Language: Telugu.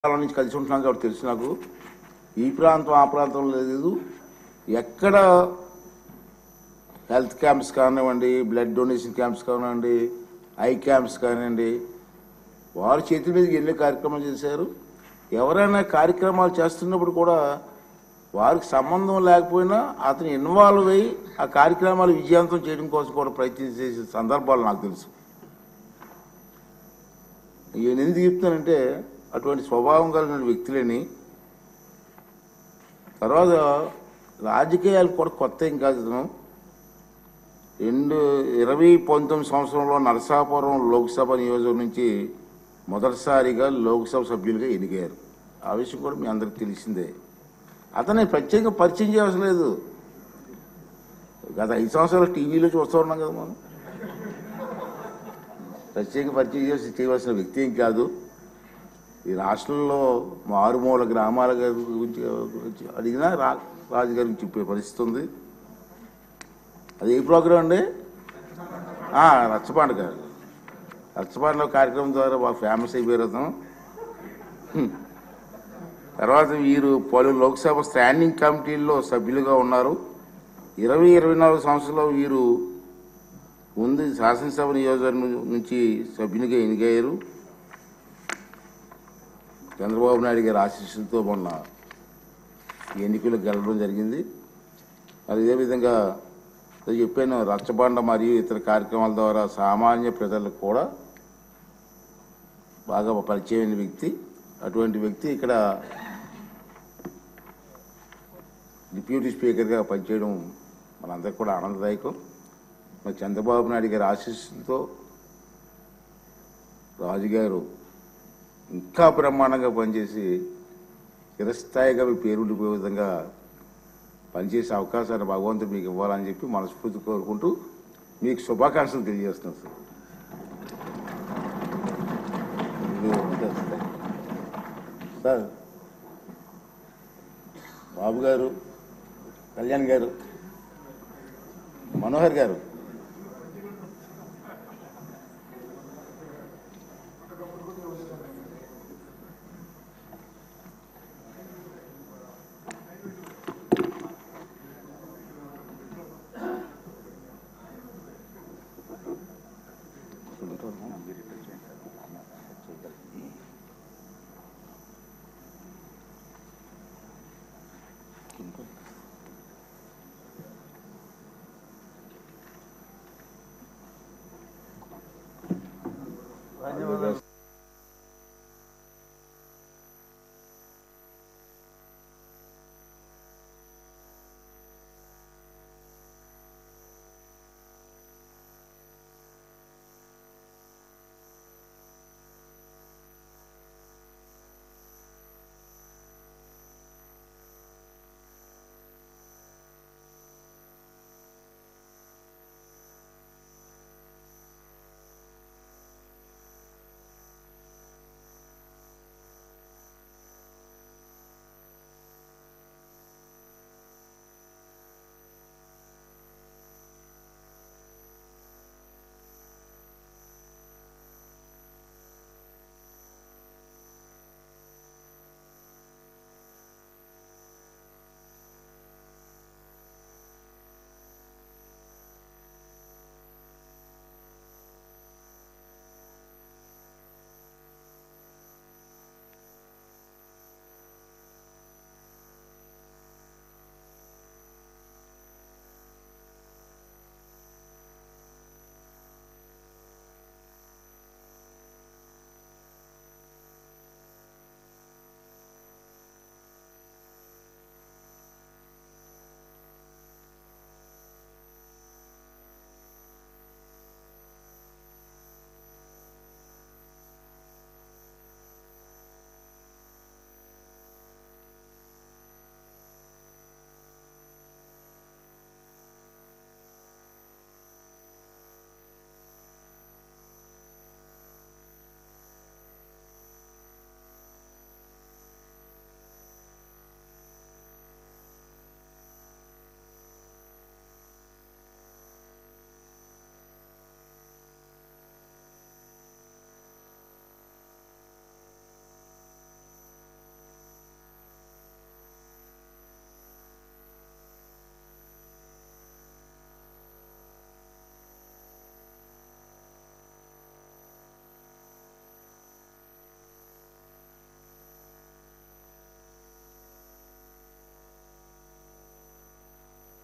కాలం నుంచి కలిసి ఉంటున్నాం కాబట్టి తెలుసు నాకు ఈ ప్రాంతం ఆ ప్రాంతం లేదు ఎక్కడ హెల్త్ క్యాంప్స్ కానివ్వండి బ్లడ్ డొనేషన్ క్యాంప్స్ కానివ్వండి ఐ క్యాంప్స్ కానివ్వండి వారు చేతి మీదకి ఎన్ని కార్యక్రమాలు చేశారు ఎవరైనా కార్యక్రమాలు చేస్తున్నప్పుడు కూడా వారికి సంబంధం లేకపోయినా అతను ఇన్వాల్వ్ అయ్యి ఆ కార్యక్రమాలు విజయవంతం చేయడం కోసం కూడా ప్రయత్నం చేసే సందర్భాలు నాకు తెలుసు ఈయన ఎందుకు చెప్తానంటే అటువంటి స్వభావం కలిగిన వ్యక్తులని తర్వాత రాజకీయాలు కూడా కొత్త ఏం కాదు ఇతను రెండు ఇరవై పంతొమ్మిది సంవత్సరంలో నరసాపురం లోక్సభ నియోజకవర్గం నుంచి మొదటిసారిగా లోక్సభ సభ్యులుగా ఎన్నికయ్యారు ఆ విషయం కూడా మీ అందరికి తెలిసిందే అతన్ని ప్రత్యేకంగా పరిచయం చేయవలసిన లేదు గత ఐదు సంవత్సరాలు టీవీలో చూస్తూ ఉన్నాం కదా మనం ప్రత్యేక పరిచయం చేసి చేయవలసిన వ్యక్తి ఏం కాదు ఈ రాష్ట్రంలో మారుమూల గ్రామాల గురించి గురించి అడిగినా రా రాజుగారి గురించి చెప్పే పరిస్థితి ఉంది అది ఏ ప్రోగ్రాం అండి ఆ, రచ్చపండుగ రచ్చపండుగ కార్యక్రమం ద్వారా బాగా ఫేమస్ అయిపోయారు అతను హ్మ్. తర్వాత వీరు పలు లోక్సభ స్టాండింగ్ కమిటీల్లో సభ్యులుగా ఉన్నారు ఇరవై ఇరవై నాలుగు సంవత్సరంలో వీరు ముందు శాసనసభ నియోజకవర్గం నుంచి సభ్యునిగా ఎన్నికయ్యారు చంద్రబాబు నాయుడు గారి ఆశీస్సులతో మొన్న ఈ ఎన్నికలు గెలవడం జరిగింది అదేవిధంగా నేను చెప్పాను రచ్చబండ మరియు ఇతర కార్యక్రమాల ద్వారా సామాన్య ప్రజలకు కూడా బాగా పరిచయమైన వ్యక్తి అటువంటి వ్యక్తి ఇక్కడ డిప్యూటీ స్పీకర్గా పనిచేయడం మనందరికి కూడా ఆనందదాయకం మరి చంద్రబాబు నాయుడు గారి ఆశీస్సులతో రాజుగారు ఇంకా బ్రహ్మాండంగా పనిచేసి చిరస్థాయిగా మీ పేరు ఉండిపోయే విధంగా పనిచేసే అవకాశాన్ని భగవంతుడు మీకు ఇవ్వాలని చెప్పి మనస్ఫూర్తి కోరుకుంటూ మీకు శుభాకాంక్షలు తెలియజేస్తున్నాను సార్ ఇది ఉంటుంది సార్. సార్ బాబు గారు కళ్యాణ్ గారు మనోహర్ గారు ధన్యవాదాలు